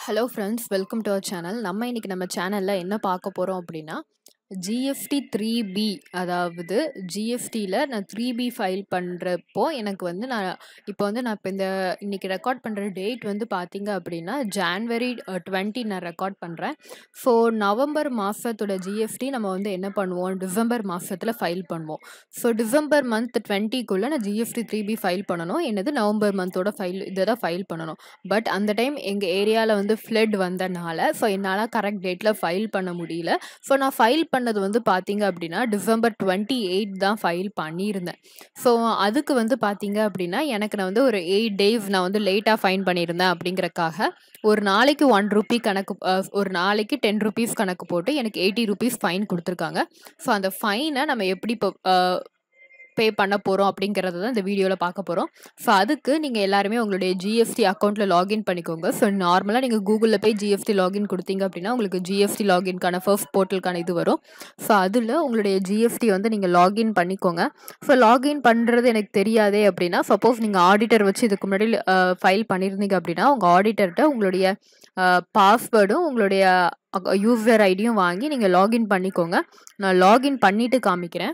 hello friends welcome to our channel நம்ம இன்னைக்கு நம்ம சேனலில் என்ன பார்க்க போகிறோம் அப்படின்னா ஜிஎஸ்டி த்ரீ பி அதாவது ஜிஎஸ்டியில் நான் த்ரீ பி ஃபைல் பண்ணுறப்போ எனக்கு வந்து நான் இப்போ வந்து நான் இப்போ இந்த இன்றைக்கி ரெக்கார்ட் பண்ணுற டேட் வந்து பார்த்தீங்க அப்படின்னா ஜான்வரி டுவெண்ட்டி நான் ரெக்கார்ட் பண்ணுறேன் ஸோ நவம்பர் மாதத்தோட ஜிஎஸ்டி நம்ம வந்து என்ன பண்ணுவோம் டிசம்பர் மாதத்தில் ஃபைல் பண்ணுவோம் ஸோ டிசம்பர் மந்த் டுவெண்ட்டிக்குள்ளே நான் ஜிஎஸ்டி த்ரீ பி ஃபைல் பண்ணணும் என்னது நவம்பர் மந்தோட ஃபைல் இதை தான் ஃபைல் பண்ணணும் பட் அந்த டைம் எங்கள் ஏரியாவில் வந்து ஃப்ளட் வந்தனால ஸோ என்னால் கரெக்ட் டேட்டில் ஃபைல் பண்ண முடியல ஸோ நான் ஃபைல் பண்ணது வந்து பார்த்தீங்க அப்படின்னா டிசம்பர் டுவெண்ட்டி எயிட் தான் ஃபைல் பண்ணியிருந்தேன் ஸோ அதுக்கு வந்து பார்த்தீங்க அப்படின்னா எனக்கு நான் வந்து ஒரு எயிட் டேஸ் நான் வந்து லேட்டாக ஃபைன் பண்ணியிருந்தேன் அப்படிங்கிறக்காக ஒரு நாளைக்கு ஒன் ருபி கணக்கு அஹ், ஒரு நாளைக்கு டென் ருபீஸ் கணக்கு போட்டு எனக்கு எயிட்டி ருபீஸ் ஃபைன் கொடுத்துருக்காங்க ஸோ அந்த ஃபைனை நம்ம எப்படி இப்போ பே பண்ண போகிறோம் அப்படிங்கிறத தான் இந்த வீடியோவில் பார்க்க போகிறோம் ஸோ அதுக்கு நீங்கள் எல்லாருமே உங்களுடைய ஜிஎஸ்டி அக்கௌண்ட்டில் லாகின் பண்ணிக்கோங்க ஸோ நார்மலாக நீங்கள் கூகுளில் போய் ஜிஎஸ்டி லாகின் கொடுத்தீங்க அப்படின்னா உங்களுக்கு ஜிஎஸ்டி லாகின்கான ஃபர்ஸ்ட் போர்ட்டலுக்கான இது வரும் ஸோ அதில் உங்களுடைய ஜிஎஸ்டி வந்து நீங்கள் லாகின் பண்ணிக்கோங்க ஸோ லாகின் பண்ணுறது எனக்கு தெரியாதே அப்படின்னா சப்போஸ் நீங்கள் ஆடிட்டர் வச்சு இதுக்கு முன்னாடி ஃபைல் பண்ணியிருந்தீங்க அப்படின்னா உங்கள் ஆடிட்டர்கிட்ட உங்களுடைய பாஸ்வேர்டும் உங்களுடைய யூசர் ஐடியும் வாங்கி நீங்கள் லாகின் பண்ணிக்கோங்க நான் லாகின் பண்ணிவிட்டு காமிக்கிறேன்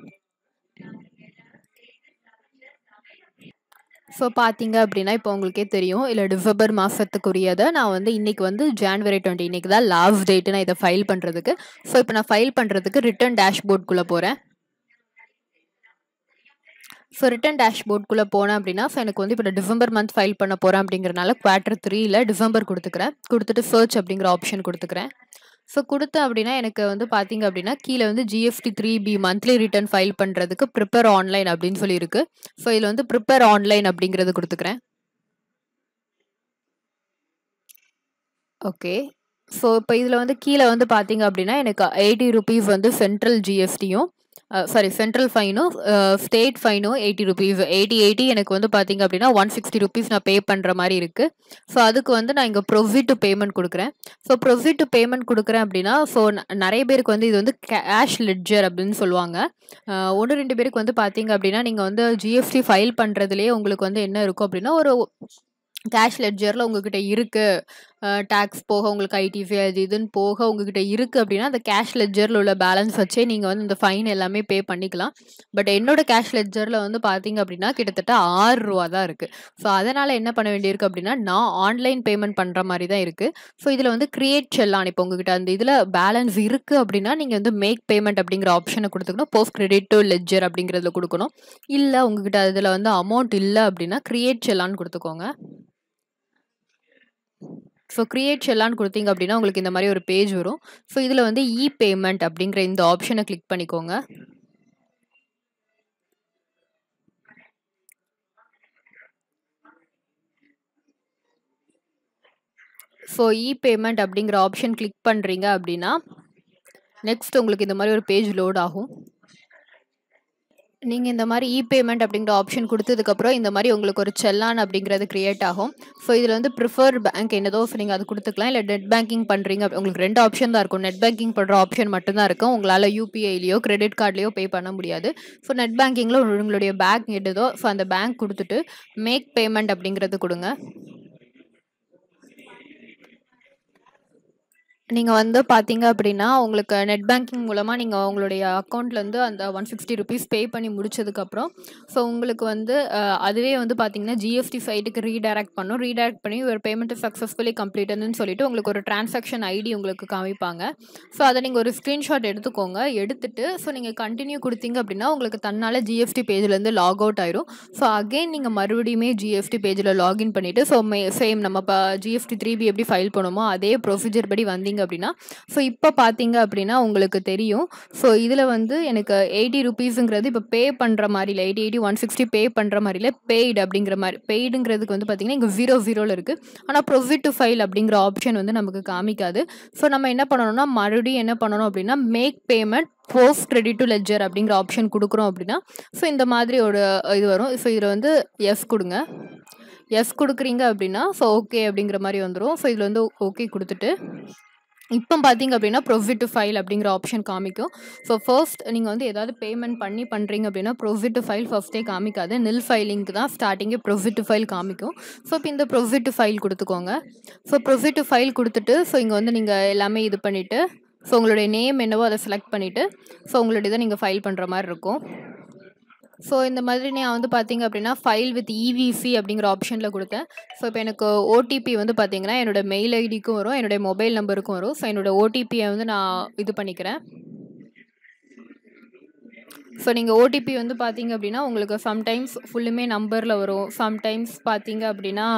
ஸோ பார்த்தீங்க அப்படின்னா இப்போ உங்களுக்கே தெரியும் இல்லை டிசம்பர் மாதத்துக்குரியதை நான் வந்து இன்றைக்கி வந்து ஜான்வரி டுவெண்ட்டி இன்றைக்கி தான் லாஸ்ட் டேட்டு நான் இதை ஃபைல் பண்ணுறதுக்கு ஸோ இப்போ நான் ஃபைல் பண்ணுறதுக்கு ரிட்டர்ன் டேஷ்போர்ட்குள்ளே போகிறேன் ஸோ ரிட்டன் டேஷ்போர்ட்குள்ளே போனேன் அப்படின்னா ஸோ எனக்கு வந்து இப்போ நான் டிசம்பர் மந்த் ஃபைல் பண்ண போகிறேன் அப்படிங்கிறனால குவார்டர் த்ரீல டிசம்பர் கொடுத்துக்கிறேன் கொடுத்துட்டு சர்ச் அப்படிங்கிற ஆப்ஷன் கொடுத்துக்கிறேன் ஸோ கொடுத்தேன் அப்படின்னா எனக்கு வந்து பார்த்தீங்க அப்படின்னா கீழே வந்து GST three B monthly return file பண்ணுறதுக்கு ப்ரிப்பேர் ஆன்லைன் அப்படின்னு சொல்லி இருக்கு ஸோ இதில் வந்து ப்ரிப்பேர் ஆன்லைன் அப்படிங்கிறது கொடுத்துக்கிறேன் ஓகே ஸோ இப்போ இதில் வந்து கீழே வந்து பார்த்தீங்க அப்படின்னா எனக்கு எயிட்டி ருபீஸ் வந்து சென்ட்ரல் ஜிஎஸ்டியும் சாரி சென்ட்ரல் ஃபைனும் ஸ்டேட் ஃபைனும் எயிட்டி ருபீஸ் எயிட்டி எயிட்டி எனக்கு வந்து பார்த்தீங்க அப்படின்னா ஒன் சிக்ஸ்டி ருபீஸ் நான் பே பண்ணுற மாதிரி இருக்குது ஸோ அதுக்கு வந்து நான் இங்கே ப்ரொவிட் டு பேமெண்ட் கொடுக்குறேன் ஸோ ப்ரொவிட் டு பேமெண்ட் கொடுக்குறேன் அப்படின்னா ஸோ நிறைய பேருக்கு வந்து இது வந்து கேஷ் லெட்ஜர் அப்படின்னு சொல்லுவாங்க ஒன்று ரெண்டு பேருக்கு வந்து பார்த்தீங்க அப்படின்னா நீங்கள் வந்து ஜிஎஸ்டி ஃபைல் பண்ணுறதுலேயே உங்களுக்கு வந்து என்ன இருக்கும் அப்படின்னா ஒரு கேஷ் லெட்ஜரில் உங்ககிட்ட இருக்குது டேக்ஸ் போக உங்களுக்கு ஐடிஃபி அது இதுன்னு போக உங்ககிட்ட இருக்குது அப்படின்னா அந்த கேஷ் லெட்ஜரில் உள்ள பேலன்ஸ் வச்சே நீங்கள் வந்து இந்த ஃபைன் எல்லாமே பே பண்ணிக்கலாம் பட் என்னோட கேஷ் லெட்ஜரில் வந்து பார்த்தீங்க அப்படின்னா கிட்டத்தட்ட ஆறு ரூபா தான் இருக்குது ஸோ அதனால் என்ன பண்ண வேண்டியிருக்கு அப்படின்னா நான் ஆன்லைன் பேமெண்ட் பண்ணுற மாதிரி தான் இருக்குது ஸோ இதில் வந்து கிரியேட் செல்லான் இப்போ உங்ககிட்ட அந்த இதில் பேலன்ஸ் இருக்குது அப்படின்னா நீங்கள் வந்து மேக் பேமெண்ட் அப்படிங்கிற ஆப்ஷனை கொடுத்துக்கணும் போஸ்ட் கிரெடிட் டு லெட்ஜர் அப்படிங்கிறதுல கொடுக்கணும் இல்லை உங்ககிட்ட அதில் வந்து அமௌண்ட் இல்லை அப்படின்னா கிரியேட் செல்லான்னு கொடுத்துக்கோங்க ஸோ கிரியேட் செல்லான்னு கொடுத்தீங்க அப்படின்னா உங்களுக்கு இந்த மாதிரி ஒரு பேஜ் வரும் ஸோ இதில் வந்து இ பேமெண்ட் அப்படிங்கிற இந்த ஆப்ஷனை கிளிக் பண்ணிக்கோங்க ஸோ இ பேமெண்ட் அப்படிங்கிற ஆப்ஷன் கிளிக் பண்ணுறீங்க அப்படின்னா நெக்ஸ்ட் உங்களுக்கு இந்த மாதிரி ஒரு பேஜ் லோட் ஆகும் நீங்கள் இந்த மாதிரி இ பேமெண்ட் அப்படிங்கிற ஆப்ஷன் கொடுத்ததுக்கப்புறம் இந்த மாதிரி உங்களுக்கு ஒரு செல்லான் அப்படிங்கிறது க்ரியேட் ஆகும் ஸோ இதில் வந்து ப்ரிஃபர் பேங்க் என்னதோ நீங்கள் அது கொடுத்துக்கலாம் இல்லை நெட் பேங்கிங் பண்ணுறீங்க உங்களுக்கு ரெண்டு ஆப்ஷன் தான் இருக்கும் நெட் பேங்கிங் பண்ணுற ஆப்ஷன் மட்டும்தான் இருக்கும் உங்களால் யூபிஐலையோ கிரெடிட் கார்ட்லேயோ பே பண்ண முடியாது ஸோ நெட் பேங்கிங்கில் உங்களுடைய பேங்க் எதுதோ ஸோ அந்த பேங்க் கொடுத்துட்டு மேக் பேமெண்ட் அப்படிங்கிறது கொடுங்க நீங்கள் வந்து பார்த்தீங்க அப்படின்னா உங்களுக்கு நெட் பேங்கிங் மூலமாக நீங்கள் உங்களுடைய அக்கௌண்ட்லேருந்து அந்த ஒன் சிக்ஸ்டி ருபீஸ் பே பண்ணி முடிச்சதுக்கப்புறம் ஸோ உங்களுக்கு வந்து அஹ், அதுவே வந்து பார்த்தீங்கன்னா ஜிஎஸ்டி சைட்டுக்கு ரீடைரக்ட் பண்ணும் ரீடைரக்ட் பண்ணி ஒரு பேமெண்ட் சக்ஸஸ்ஃபுல்லி கம்ப்ளீட்டட்னு சொல்லிட்டு உங்களுக்கு ஒரு டிரான்சாக்ஷன் ஐடி உங்களுக்கு காமிப்பாங்க ஸோ அதை நீங்கள் ஒரு ஸ்க்ரீன்ஷாட் எடுத்துக்கோங்க எடுத்துட்டு ஸோ நீங்கள் கண்டினியூ கொடுத்தீங்க அப்படின்னா உங்களுக்கு தன்னால் ஜிஎஸ்டி பேஜ்லேருந்து லாக் அவுட் ஆயிரும் ஸோ அகெயின் நீங்கள் மறுபடியுமே ஜிஎஸ்டி பேஜில் லாகின் பண்ணிவிட்டு ஸோ மே சேம் நம்ம இப்போ ஜிஎஸ்டி த்ரீ பி எப்படி ஃபைல் பண்ணுமோ அதே ப்ரொசீஜர் படி வந்தீங்க அப்படின்னா ஸோ இப்போ பார்த்தீங்க அப்படின்னா உங்களுக்கு தெரியும் ஸோ இதில் வந்து எனக்கு எயிட்டி ருபீஸுங்கிறது இப்போ பே பண்ணுற மாதிரி இல்லை eighty eighty one sixty pay பண்ணுற மாதிரி இல்லை பெய்டு அப்படிங்கிற மாதிரி பெய்டுங்கிறதுக்கு வந்து பார்த்தீங்கன்னா இங்கே ஜீரோ ஜீரோவில் இருக்குது ஆனால் ப்ரொவிட் டு ஃபைல் அப்படிங்கிற ஆப்ஷன் வந்து நமக்கு காமிக்காது ஸோ நம்ம என்ன பண்ணணும்னா மறுபடியும் என்ன பண்ணணும் அப்படின்னா make payment post credit to ledger அப்படிங்கிற ஆப்ஷன் கொடுக்குறோம் அப்படின்னா ஸோ இந்த மாதிரி ஒரு இது வரும் ஸோ இதில் வந்து எஸ் கொடுங்க எஸ் கொடுக்குறீங்க அப்படின்னா ஸோ ஓகே அப்படிங்கிற மாதிரி வந்துடும் ஸோ இதில் வந்து ஓகே கொடுத்துட்டு இப்போ பார்த்தீங்க அப்படின்னா ப்ரொஃபிட் டு ஃபைல் அப்படிங்கிற ஆப்ஷன் காமிக்கும் ஸோ ஃபர்ஸ்ட் நீங்கள் வந்து ஏதாவது பேமெண்ட் பண்ணி பண்ணுறீங்க அப்படின்னா ப்ரொஃபிட் டு ஃபைல் ஃபர்ஸ்ட்டே காமிக்காது நில் ஃபைலிங்க்கு தான் ஸ்டார்டிங்கே ப்ரொஃபிட் டு ஃபைல் காமிக்கும் ஸோ இப்போ இந்த ப்ரொஃபிட் டு ஃபைல் கொடுத்துக்கோங்க ஸோ ப்ரொஃபிட் டு ஃபைல் கொடுத்துட்டு ஸோ இங்கே வந்து நீங்கள் எல்லாமே இது பண்ணிவிட்டு ஸோ உங்களுடைய நேம் என்னவோ அதை செலக்ட் பண்ணிவிட்டு ஸோ உங்களுடைய இதை நீங்கள் ஃபைல் பண்ணுற மாதிரி இருக்கும் ஸோ இந்த மாதிரி நான் வந்து பார்த்தீங்க அப்படின்னா ஃபைல் வித் இவிசி அப்படிங்கிற ஆப்ஷனில் கொடுத்தேன் ஸோ இப்போ எனக்கு ஓடிபி வந்து பார்த்தீங்கன்னா என்னோட மெயில் ஐடிக்கும் வரும் என்னுடைய மொபைல் நம்பருக்கும் வரும் ஸோ என்னோட ஓடிபியை வந்து நான் இது பண்ணிக்கிறேன் ஸோ நீங்கள் ஓடிபி வந்து பார்த்தீங்க அப்படின்னா உங்களுக்கு சம்டைம்ஸ் ஃபுல்லுமே நம்பரில் வரும் சம்டைம்ஸ் பார்த்தீங்க அப்படின்னா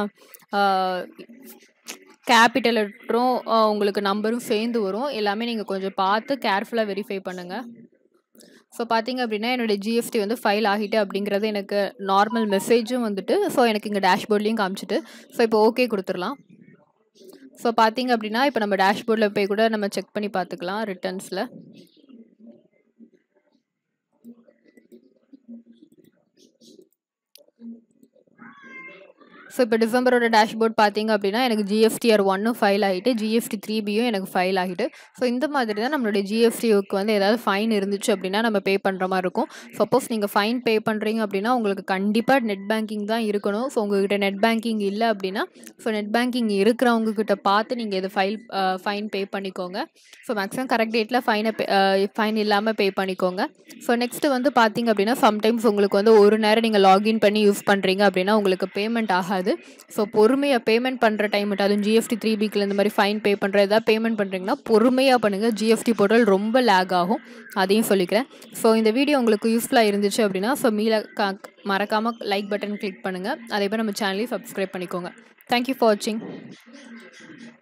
கேபிட்டல் லெட்டரும் உங்களுக்கு நம்பரும் சேர்ந்து வரும் எல்லாமே நீங்கள் கொஞ்சம் பார்த்து கேர்ஃபுல்லாக வெரிஃபை பண்ணுங்கள் ஸோ பார்த்தீங்க அப்படின்னா என்னோடய ஜிஎஸ்டி வந்து ஃபைல் ஆகிட்டு அப்படிங்கிறது எனக்கு நார்மல் மெசேஜும் வந்துட்டு ஸோ எனக்கு இங்கே டேஷ்போர்ட்லேயும் காமிச்சிட்டு ஸோ இப்போ ஓகே கொடுத்துடலாம் ஸோ பார்த்தீங்க அப்படின்னா இப்போ நம்ம டேஷ்போர்டில் போய் கூட நம்ம செக் பண்ணி பார்த்துக்கலாம் ரிட்டர்ன்ஸில் ஸோ இப்போ டிசம்பரோட டேஷ்போர்ட் பார்த்தீங்க அப்படின்னா எனக்கு ஜிஎஸ்டிஆர் ஒன்னும் ஃபைல் ஆகிட்டு ஜிஎஸ்டி த்ரீ பியும் எனக்கு ஃபைல் ஆகிட்டு ஸோ இந்த மாதிரி தான் நம்மளுடைய ஜிஎஸ்டிக்கு வந்து ஏதாவது ஃபைன் இருந்துச்சு அப்படின்னா நம்ம பே பண்ணுற மாதிரி இருக்கும் சப்போஸ் நீங்கள் ஃபைன் பே பண்ணுறீங்க அப்படின்னா உங்களுக்கு கண்டிப்பாக நெட் பேங்கிங் தான் இருக்கணும் ஸோ உங்ககிட்ட நெட் பேங்கிங் இல்லை அப்படின்னா ஸோ நெட் பேங்கிங் இருக்கிறவங்க கிட்ட பார்த்து நீங்கள் இதை ஃபைல் ஃபைன் பே பண்ணிக்கோங்க ஸோ மேக்ஸிமம் கரெக்ட் டேட்டில் ஃபைனை பே ஃபைன் இல்லாமல் பே பண்ணிக்கோங்க ஸோ நெக்ஸ்ட்டு வந்து பார்த்தீங்க அப்படின்னா சம்டைம்ஸ் உங்களுக்கு வந்து ஒரு நேரம் நீங்கள் லாகின் பண்ணி யூஸ் பண்ணுறீங்க அப்படின்னா உங்களுக்கு பேமெண்ட் ஆகாது ஸோ பொறுமையாக பேமெண்ட் பண்ணுற டைம் அதுவும் ஜிஎஸ்டி த்ரீ பிக்கில் இந்த மாதிரி ஃபைன் பே பண்ணுற ஏதாவது பேமெண்ட் பண்ணுறீங்கன்னா பொறுமையாக பண்ணுங்கள் ஜிஎஸ்டி போர்ட்டல் ரொம்ப லேக் ஆகும் அதையும் சொல்லிக்கிறேன் ஸோ இந்த வீடியோ உங்களுக்கு யூஸ்ஃபுல்லாக இருந்துச்சு அப்படின்னா ஸோ மீல க மறக்காமல் லைக் பட்டன் கிளிக் பண்ணுங்கள் அதே மாதிரி நம்ம சேனலையும் சப்ஸ்கிரைப் பண்ணிக்கோங்க தேங்க்யூ ஃபார் வாட்சிங்